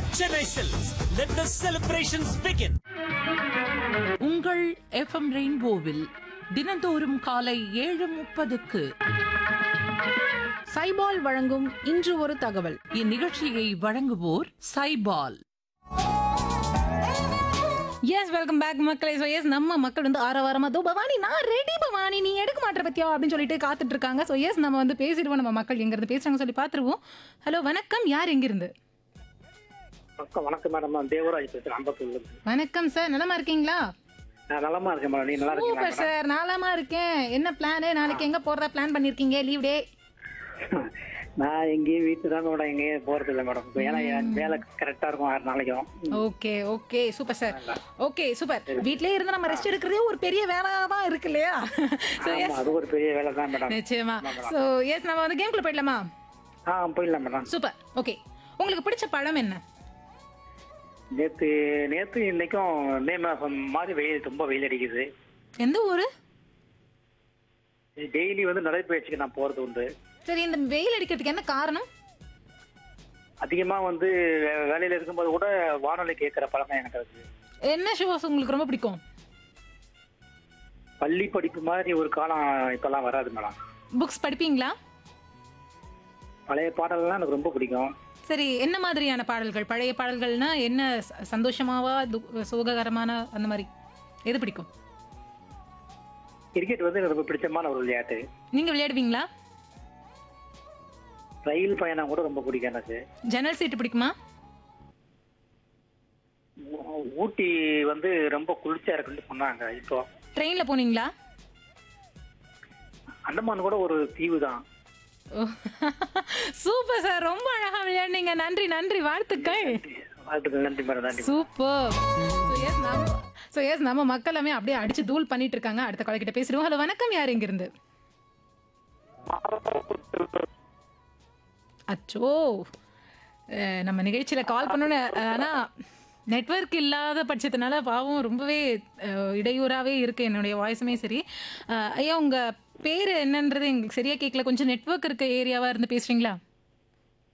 Chennai Silks. Let the celebrations begin. உங்கள் FM ரெயின்போவில் தினந்தோறும் காலை ஏழு முப்பதுக்கு சைபால் வழங்கும் இன்று ஒரு தகவல் இந்நிகழ்ச்சியை வழங்குவோர் சைபால் எஸ் வெல்கம் பேக் மக்களே ஸோ எஸ் நம்ம மக்கள் வந்து ஆற வாரமா தோ பவானி நான் ரெடி பவானி நீ எடுக்க மாட்டேற பத்தியா அப்படின்னு சொல்லிட்டு காத்துட்டு இருக்காங்க ஸோ எஸ் நம்ம வந்து பேசிடுவோம் நம்ம மக்கள் எங்க இருந்து பேசுறாங்க சொல்லி பார்த்துருவோம் ஹலோ வணக்கம் யார் எங்கிருந்து வணக்கம் வணக்கம் மேடம் நான் தேவராஜ் பேசுறேன் அம்பத்தூர்ல வணக்கம் சார் நலமா இருக்கீங்களா நான் நலமா இருக்கேன் மேடம் நீ நல்லா இருக்கீங்களா சூப்பர் சார் நலமா இருக்கேன் என்ன பிளான் நாளைக்கு எங்க போறதா பிளான் பண்ணிருக்கீங்க லீவ் டே மேடம்? நான் எங்கேயும் வீட்டு தான் மேடம் எங்கேயும் போறது இல்லை மேடம் இப்ப ஏன்னா என் வேலை கரெக்டா இருக்கும் ஆறு நாளைக்கும் okay okay super sir okay super வீட்லயே இருந்து நம்ம ரெஸ்ட் எடுக்கிறதே ஒரு பெரிய வேலை தான் இருக்கு இல்லையா ஸோ ஆமா, எஸ் அது ஒரு பெரிய வேலை தான் மேடம் நிச்சயமா ஸோ எஸ் நம்ம வந்து கேம்குள்ள போயிடலாமா ஆ போயிடலாம் மேடம் சூப்பர் ஓகே உங்களுக்கு பிடிச்ச பழம் என்ன நேத்து நேத்து இன்னைக்கும் மே மாசம் மாதிரி வெயில் ரொம்ப வெயில் அடிக்குது எந்த ஊரு டெய்லி வந்து நடைப்பயிற்சிக்கு நான் போறது உண்டு சரி இந்த வெயில் அடிக்கிறதுக்கு என்ன காரணம் அதிகமா வந்து வே- வேலையில இருக்கும்போது கூட வானொலி கேட்கிற பழக்கம் எனக்கு இருக்கு என்ன ஷோஸ் உங்களுக்கு ரொம்ப பிடிக்கும் பள்ளி படிப்பு மாதிரி ஒரு காலம் இப்பெல்லாம் வராது மேடம் புக்ஸ் படிப்பீங்களா பழைய பாடல்லாம் எனக்கு ரொம்ப பிடிக்கும் சரி என்ன மாதிரியான பாடல்கள் பழைய பாடல்கள்னா என்ன ச- சந்தோஷமாவா து- சோககரமான அந்த மாதிரி எது பிடிக்கும் கிரிக்கெட் வந்து எனக்கு ரொம்ப பிடிச்சமான ஒரு விளையாட்டு நீங்க விளையாடுவீங்களா ரயில் பயணம் கூட ரொம்ப பிடிக்கும் எனக்கு ஜன்னல் சீட்டு பிடிக்குமா ஊ- ஊட்டி வந்து ரொம்ப குளிர்ச்சியா இருக்குன்னு சொன்னாங்க இப்போ ட்ரெயின்ல போனீங்களா அந்தமான் கூட ஒரு தீவு தான் சூப்பர் சார் ரொம்ப அழகா விளையாடுனீங்க நன்றி நன்றி வாழ்த்துக்கள் வாழ்த்துக்கள் நன்றி மேடம் நன்றி சூப்பர் ஸோ எஸ் நம்ம ஸோ எஸ் நம்ம மக்கள் எல்லாமே அப்படியே அடிச்சு தூள் பண்ணிட்டு இருக்காங்க அடுத்த காலக்கிட்ட பேசிடுவோம் ஹலோ வணக்கம் யார் இங்கிருந்து அச்சோ அஹ் நம்ம நிகழ்ச்சியில கால் பண்ணணும் ஆனா நெட்வொர்க் இல்லாத பட்சத்தினால பாவம் ரொம்பவே அஹ், இடையூறாவே இருக்கு என்னுடைய வாய்ஸுமே சரி அஹ், ஐயா உங்க பேர் என்னன்றது எங்களுக்கு சரியா கேட்கல கொஞ்சம் நெட்வொர்க் இருக்க ஏரியாவா இருந்து பேசுறீங்களா